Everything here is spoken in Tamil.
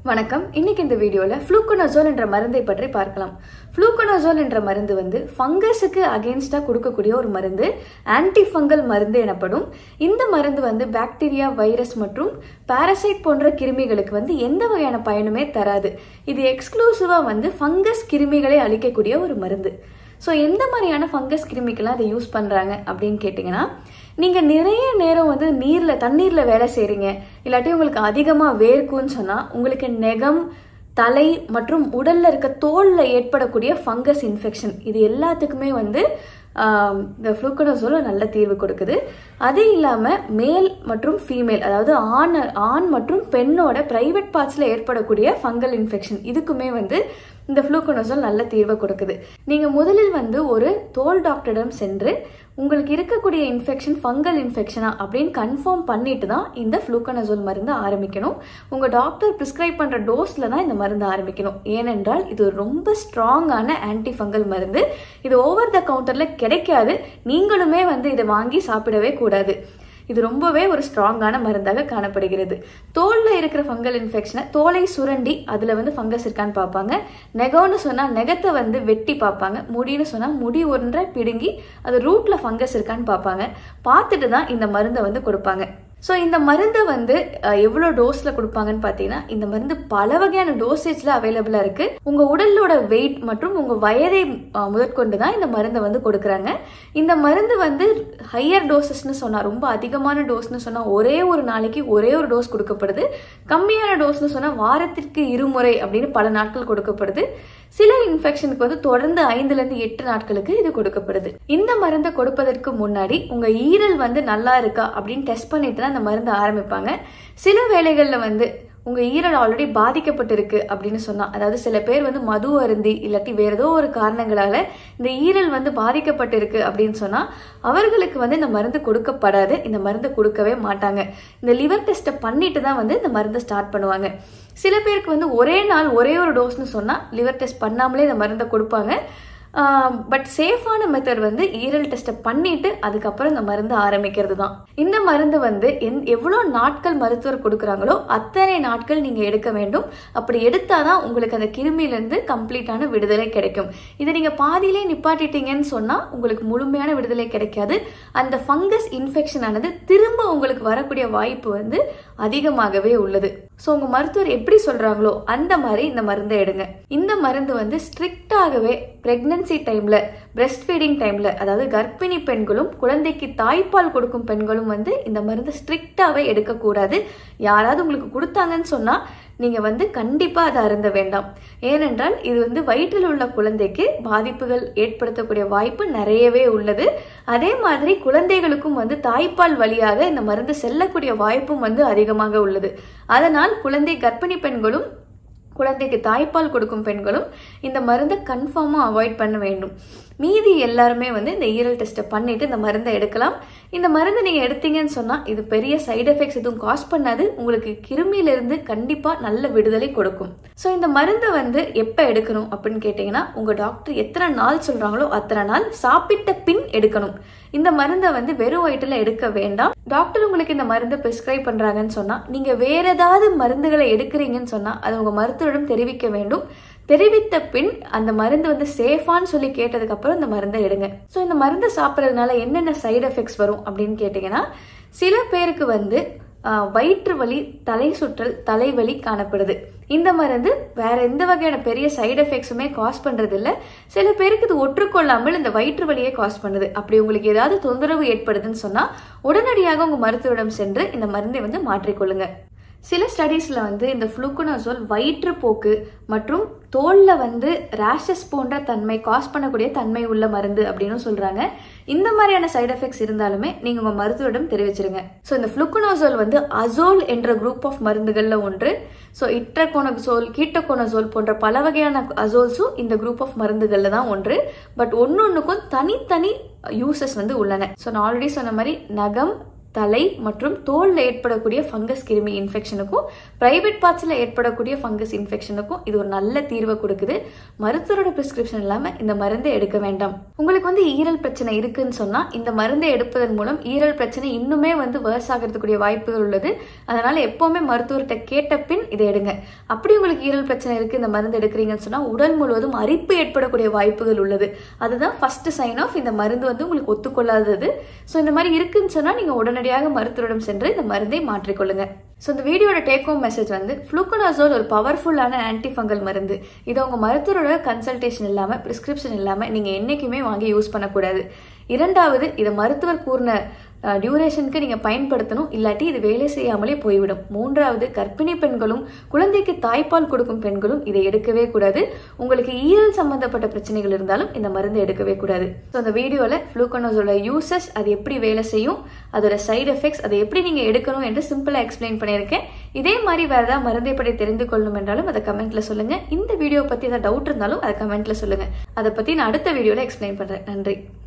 வணக்கம் இன்னைக்கு இந்த வீடியோல ஃப்ளூகோனசோல் என்ற மருந்தை பற்றி பார்க்கலாம் ஃப்ளூகோனசோல் என்ற மருந்து வந்து ஃபங்கஸுக்கு அகேன்ஸ்டா கொடுக்கக்கூடிய ஒரு மருந்து ஆன்டி ஃபங்கல் மருந்து எனப்படும் இந்த மருந்து வந்து பாக்டீரியா வைரஸ் மற்றும் பாரசைட் போன்ற கிருமிகளுக்கு வந்து எந்த வகையான பயனுமே தராது இது எக்ஸ்க்ளூசிவா வந்து ஃபங்கஸ் கிருமிகளை அழிக்கக்கூடிய ஒரு மருந்து ஸோ எந்த மாதிரியான ஃபங்கஸ் கிருமிக்கெல்லாம் அதை யூஸ் பண்ணுறாங்க அப்படின்னு கேட்டிங்கன்னா நீங்கள் நிறைய நேரம் வந்து நீரில் தண்ணீரில் வேலை செய்கிறீங்க இல்லாட்டி உங்களுக்கு அதிகமாக வேர்க்கும்னு சொன்னால் உங்களுக்கு நெகம் தலை மற்றும் உடல்ல இருக்க தோல்ல ஏற்படக்கூடிய ஃபங்கஸ் இன்ஃபெக்ஷன் இது எல்லாத்துக்குமே வந்து ஆஹ், இந்த ஃப்ளூக்கனோசோல் நல்ல தீர்வு கொடுக்குது அது இல்லாமல் மேல் மற்றும் ஃபீமேல் அதாவது ஆண் ஆண் மற்றும் பெண்ணோட பிரைவேட் பார்ட்ஸில் ஏற்படக்கூடிய ஃபங்கல் இன்ஃபெக்ஷன் இதுக்குமே வந்து இந்த ஃப்ளூக்கனோசோல் நல்ல தீர்வை கொடுக்குது நீங்கள் முதலில் வந்து ஒரு தோல் டாக்டரிடம் சென்று உங்களுக்கு இருக்கக்கூடிய இன்ஃபெக்ஷன் ஃபங்கல் இன்ஃபெக்ஷனா அப்படின்னு கன்ஃபார்ம் பண்ணிட்டு தான் இந்த ஃப்ளூக்கனசோல் மருந்து ஆரம்பிக்கணும் உங்கள் டாக்டர் ப்ரிஸ்கிரைப் பண்ணுற டோஸில் தான் இந்த மருந்து ஆரம்பிக்கணும் ஏனென்றால் இது ஒரு ரொம்ப ஸ்ட்ராங்கான ஆன்டி ஃபங்கல் மருந்து இது ஓவர் த கவுண்டரில் கிடைக்காது நீங்களுமே வந்து இதை வாங்கி சாப்பிடவே கூடாது இது ரொம்பவே ஒரு ஸ்ட்ராங்கான மருந்தாக காணப்படுகிறது தோல்ல இருக்கிற ஃபங்கல் இன்ஃபெக்ஷனை தோலை சுரண்டி அதுல வந்து ஃபங்கஸ் இருக்கான்னு பார்ப்பாங்க நெகம்னு சொன்னா நெகத்தை வந்து வெட்டி பார்ப்பாங்க முடின்னு சொன்னா முடி ஒன்றை பிடுங்கி அது ரூட்ல ஃபங்கஸ் இருக்கான்னு பார்ப்பாங்க பார்த்துட்டு தான் இந்த மருந்தை வந்து கொடுப்பாங்க ஸோ இந்த மருந்தை வந்து அஹ், எவ்வளோ டோஸில் கொடுப்பாங்கன்னு பார்த்தீங்கன்னா இந்த மருந்து பல வகையான டோசேஜில் அவைலபிளாக இருக்கு உங்கள் உடலோட வெயிட் மற்றும் உங்கள் வயதை அஹ், முதற்கொண்டு தான் இந்த மருந்தை வந்து கொடுக்குறாங்க இந்த மருந்து வந்து ஹையர் டோசஸ்னு சொன்னால் ரொம்ப அதிகமான டோஸ்னு சொன்னால் ஒரே ஒரு நாளைக்கு ஒரே ஒரு டோஸ் கொடுக்கப்படுது கம்மியான டோஸ்னு சொன்னால் வாரத்திற்கு இருமுறை அப்படின்னு பல நாட்கள் கொடுக்கப்படுது சில இன்ஃபெக்ஷனுக்கு வந்து தொடர்ந்து ஐந்துலேருந்து எட்டு நாட்களுக்கு இது கொடுக்கப்படுது இந்த மருந்தை கொடுப்பதற்கு முன்னாடி உங்க ஈரல் வந்து நல்லா இருக்கா அப்படின்னு டெஸ்ட் பண்ணிட்டு தான் இந்த மருந்தை ஆரம்பிப்பாங்க சில வேளைகளில் வந்து உங்க ஈரல் ஆல்ரெடி பாதிக்கப்பட்டிருக்கு அப்படின்னு சொன்னா அதாவது சில பேர் வந்து மது அருந்தி இல்லாட்டி வேற ஏதோ ஒரு காரணங்களால இந்த ஈரல் வந்து பாதிக்கப்பட்டிருக்கு அப்படின்னு சொன்னா அவர்களுக்கு வந்து இந்த மருந்து கொடுக்கப்படாது இந்த மருந்து கொடுக்கவே மாட்டாங்க இந்த லிவர் டெஸ்ட்டை பண்ணிட்டு தான் வந்து இந்த மருந்தை ஸ்டார்ட் பண்ணுவாங்க சில பேருக்கு வந்து ஒரே நாள் ஒரே ஒரு டோஸ்னு சொன்னா லிவர் டெஸ்ட் பண்ணாமலே இந்த மருந்தை கொடுப்பாங்க பட் சேஃபான மெத்தட் வந்து ஈரல் டெஸ்ட்டை பண்ணிட்டு அதுக்கப்புறம் இந்த மருந்து ஆரம்பிக்கிறது தான் இந்த மருந்து வந்து எந் எவ்வளோ நாட்கள் மருத்துவர் கொடுக்குறாங்களோ அத்தனை நாட்கள் நீங்கள் எடுக்க வேண்டும் அப்படி எடுத்தாதான் உங்களுக்கு அந்த கிருமியிலேருந்து கம்ப்ளீட்டான விடுதலை கிடைக்கும் இதை நீங்கள் பாதியிலே நிப்பாட்டிட்டீங்கன்னு சொன்னால் உங்களுக்கு முழுமையான விடுதலை கிடைக்காது அந்த ஃபங்கஸ் இன்ஃபெக்ஷன் ஆனது திரும்ப உங்களுக்கு வரக்கூடிய வாய்ப்பு வந்து அதிகமாகவே உள்ளது ஸோ உங்கள் மருத்துவர் எப்படி சொல்கிறாங்களோ அந்த மாதிரி இந்த மருந்தை எடுங்க இந்த மருந்து வந்து ஸ்ட்ரிக்டாகவே பிரெக்னன்சி டைமில் பிரெஸ்ட் ஃபீடிங் டைமில் அதாவது கர்ப்பிணி பெண்களும் குழந்தைக்கு தாய்ப்பால் கொடுக்கும் பெண்களும் வந்து இந்த மருந்து ஸ்ட்ரிக்டாகவே எடுக்கக்கூடாது யாராவது உங்களுக்கு கொடுத்தாங்கன்னு சொன்னால் நீங்கள் வந்து கண்டிப்பாக அதை அருந்த வேண்டாம் ஏனென்றால் இது வந்து வயிற்றில் உள்ள குழந்தைக்கு பாதிப்புகள் ஏற்படுத்தக்கூடிய வாய்ப்பு நிறையவே உள்ளது அதே மாதிரி குழந்தைகளுக்கும் வந்து தாய்ப்பால் வழியாக இந்த மருந்து செல்லக்கூடிய வாய்ப்பும் வந்து அதிகமாக உள்ளது அதனால் குழந்தை கர்ப்பிணி பெண்களும் குழந்தைக்கு தாய்ப்பால் கொடுக்கும் பெண்களும் இந்த மருந்தை கன்ஃபார்மாக அவாய்ட் பண்ண வேண்டும் மீதி எல்லாருமே வந்து இந்த ஈரல் டெஸ்ட்டை பண்ணிட்டு இந்த மருந்தை எடுக்கலாம் இந்த மருந்து நீங்கள் எடுத்தீங்கன்னு சொன்னால் இது பெரிய சைடு எஃபெக்ட்ஸ் எதுவும் காஸ் பண்ணாது உங்களுக்கு கிருமியிலிருந்து கண்டிப்பாக நல்ல விடுதலை கொடுக்கும் ஸோ இந்த மருந்தை வந்து எப்போ எடுக்கணும் அப்படின்னு கேட்டிங்கன்னா உங்கள் டாக்டர் எத்தனை நாள் சொல்கிறாங்களோ அத்தனை நாள் சாப்பிட்ட பின் எடுக்கணும் இந்த மருந்தை வந்து வெறும் வயிற்றுல எடுக்க வேண்டாம் டாக்டர் உங்களுக்கு இந்த மருந்தை பிரிஸ்கிரைப் பண்றாங்கன்னு சொன்னா நீங்க வேற ஏதாவது மருந்துகளை எடுக்கிறீங்கன்னு சொன்னா அது உங்க மருத்துவரிடம் தெரிவிக்க வேண்டும் தெரிவித்த பின் அந்த மருந்து வந்து சேஃபான்னு சொல்லி கேட்டதுக்கு அப்புறம் இந்த மருந்தை எடுங்க ஸோ இந்த மருந்தை சாப்பிட்றதுனால என்னென்ன சைடு எஃபெக்ட்ஸ் வரும் அப்படின்னு கேட்டிங்கன்னா சில பேருக்கு வந்து ஆஹ், வயிற்று வலி தலை சுற்றல் தலைவலி காணப்படுது இந்த மருந்து வேற எந்த வகையான பெரிய சைடு எஃபெக்ட்ஸுமே காஸ் பண்றது இல்ல சில பேருக்கு இது ஒற்றுக்கொள்ளாமல் இந்த வயிற்று வலியை காஸ் பண்ணுது அப்படி உங்களுக்கு ஏதாவது தொந்தரவு ஏற்படுதுன்னு சொன்னா உடனடியாக உங்க மருத்துவரிடம் சென்று இந்த மருந்தை வந்து மாற்றிக்கொள்ளுங்க சில ஸ்டடீஸ்ல வந்து இந்த ஃப்ளூக்குனோசோல் வயிற்றுப்போக்கு மற்றும் தோல்ல வந்து ரேஷஸ் போன்ற தன்மை காஸ் பண்ணக்கூடிய தன்மை உள்ள மருந்து அப்படின்னு சொல்றாங்க இந்த மாதிரியான சைடு எஃபெக்ட்ஸ் இருந்தாலுமே நீங்க உங்க மருத்துவரிடம் தெரிவிச்சிருங்க ஸோ இந்த ஃப்ளூக்குனோசோல் வந்து அசோல் என்ற குரூப் ஆஃப் மருந்துகள்ல ஒன்று ஸோ இட்ரகோனசோல் கீட்டகோனசோல் போன்ற பல வகையான அசோல்ஸும் இந்த குரூப் ஆஃப் மருந்துகள்ல தான் ஒன்று பட் ஒன்னொன்னுக்கும் தனித்தனி யூசஸ் வந்து உள்ளன ஸோ நான் ஆல்ரெடி சொன்ன மாதிரி நகம் தலை மற்றும் தோலில் ஏற்படக்கூடிய ஃபங்கஸ் கிருமி இன்ஃபெக்ஷனுக்கும் பிரைவேட் பார்ட்ஸில் ஏற்படக்கூடிய ஃபங்கஸ் இன்ஃபெக்ஷனுக்கும் இது ஒரு நல்ல தீர்வை கொடுக்குது மருத்துவரோட பிரிஸ்கிரிப்ஷன் இல்லாமல் இந்த மருந்தை எடுக்க வேண்டாம் உங்களுக்கு வந்து ஈரல் பிரச்சனை இருக்குன்னு சொன்னால் இந்த மருந்தை எடுப்பதன் மூலம் ஈரல் பிரச்சனை இன்னுமே வந்து வேர்ஸ் ஆகிறதுக்குரிய வாய்ப்புகள் உள்ளது அதனால எப்போவுமே மருத்துவர்கிட்ட கேட்ட பின் இதை எடுங்க அப்படி உங்களுக்கு ஈரல் பிரச்சனை இருக்குது இந்த மருந்து எடுக்கிறீங்கன்னு சொன்னால் உடல் முழுவதும் அரிப்பு ஏற்படக்கூடிய வாய்ப்புகள் உள்ளது அதுதான் ஃபர்ஸ்ட் சைன் ஆஃப் இந்த மருந்து வந்து உங்களுக்கு ஒத்துக்கொள்ளாதது ஸோ இந்த மாதிரி இருக்குன்னு சொன்னால் நீங்கள் உடனடியாக மருத்துவரிடம் சென்று இந்த மருந்தை மாற்றிக்கொள்ளுங்க ஸோ இந்த வீடியோட டேக் ஹோம் மெசேஜ் வந்து ஃப்ளூக்கனாசோல் ஒரு பவர்ஃபுல்லான ஆன்டி ஃபங்கல் மருந்து இதை உங்கள் மருத்துவரோட கன்சல்டேஷன் இல்லாமல் ப்ரிஸ்கிரிப்ஷன் இல்லாமல் நீங்கள் என்றைக்குமே வாங்கி யூஸ் பண்ணக்கூடாது இரண்டாவது இதை மருத்துவர் கூறின டியூரேஷனுக்கு நீங்கள் பயன்படுத்தணும் இல்லாட்டி இது வேலை செய்யாமலே போய்விடும் மூன்றாவது கர்ப்பிணி பெண்களும் குழந்தைக்கு தாய்ப்பால் கொடுக்கும் பெண்களும் இதை எடுக்கவே கூடாது உங்களுக்கு ஈரல் சம்பந்தப்பட்ட பிரச்சனைகள் இருந்தாலும் இந்த மருந்து எடுக்கவே கூடாது ஸோ அந்த வீடியோவில் ஃப்ளூக்கனோஸோட யூசஸ் அது எப்படி வேலை செய்யும் அதோட சைடு எஃபெக்ட்ஸ் அதை எப்படி நீங்கள் எடுக்கணும் என்று சிம்பிளாக எக்ஸ்பிளைன் பண்ணியிருக்கேன் இதே மாதிரி வேறு ஏதாவது மருந்தை பற்றி தெரிந்து கொள்ளணும் என்றாலும் அதை கமெண்ட்டில் சொல்லுங்கள் இந்த வீடியோ பற்றி ஏதாவது டவுட் இருந்தாலும் அதை கமெண்ட்டில் சொல்லுங்கள் அதை பற்றி நான் அடுத்த வீடியோவில் எக்ஸ்பிளைன் பண்ணுறேன் நன்றி